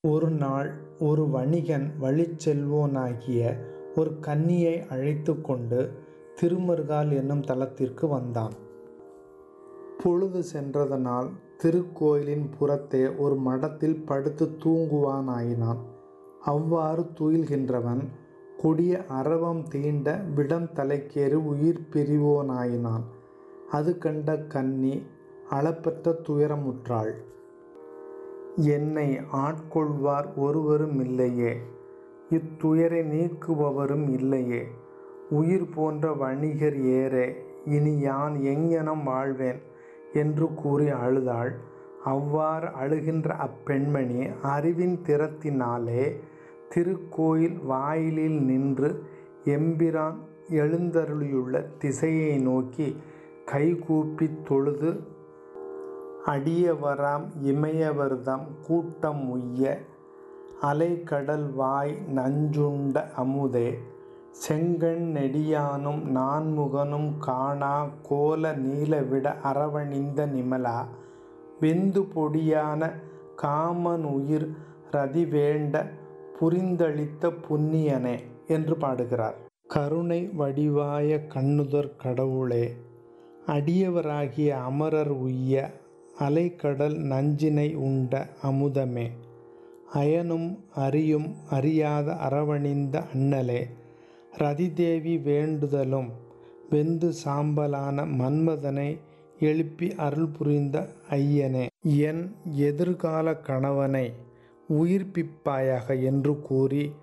ஒரு நாள் ஒரு வணிகன் வழிச்செல்வோனாகிய ஒரு கன்னியை அழைத்து கொண்டு திருமருகால் என்னும் தலத்திற்கு வந்தான் பொழுது சென்றதனால் திருக்கோயிலின் புறத்தே ஒரு மடத்தில் படுத்து தூங்குவானாயினான் அவ்வாறு துயில்கின்றவன் கொடிய அரவம் தீண்ட விடம் தலைக்கேறி உயிர் பிரிவோனாயினான் அது கண்ட கன்னி அளப்பற்ற துயரமுற்றாள் என்னை ஆட்கொள்வார் ஒருவரும் இல்லையே இத்துயரை நீக்குபவரும் இல்லையே உயிர் போன்ற வணிகர் ஏறே இனி யான் எங்ஙனம் வாழ்வேன் என்று கூறி அழுதாள் அவ்வாறு அழுகின்ற அப்பெண்மணி அறிவின் திறத்தினாலே திருக்கோயில் வாயிலில் நின்று எம்பிரான் எழுந்தருளியுள்ள திசையை நோக்கி கைகூப்பி தொழுது அடியவராம் இமையவர்தம் கூட்டம் உய்ய அலைக்கடல் வாய் நஞ்சுண்ட அமுதே செங்கண் நெடியானும் நான்முகனும் காணா கோல நீலவிட அரவணிந்த நிமலா வெந்து பொடியான காமனுயிர் ரதிவேண்ட புரிந்தளித்த புண்ணியனே என்று பாடுகிறார் கருணை வடிவாய கண்ணுதர் கடவுளே அடியவராகிய அமரர் உய்ய அலைக்கடல் நஞ்சினை உண்ட அமுதமே அயனும் அறியும் அறியாத அரவணிந்த அண்ணலே ரதிதேவி வேண்டுதலும் வெந்து சாம்பலான மன்மதனை எழுப்பி அருள் புரிந்த ஐயனே என் எதிர்கால கணவனை உயிர்ப்பிப்பாயாக என்று கூறி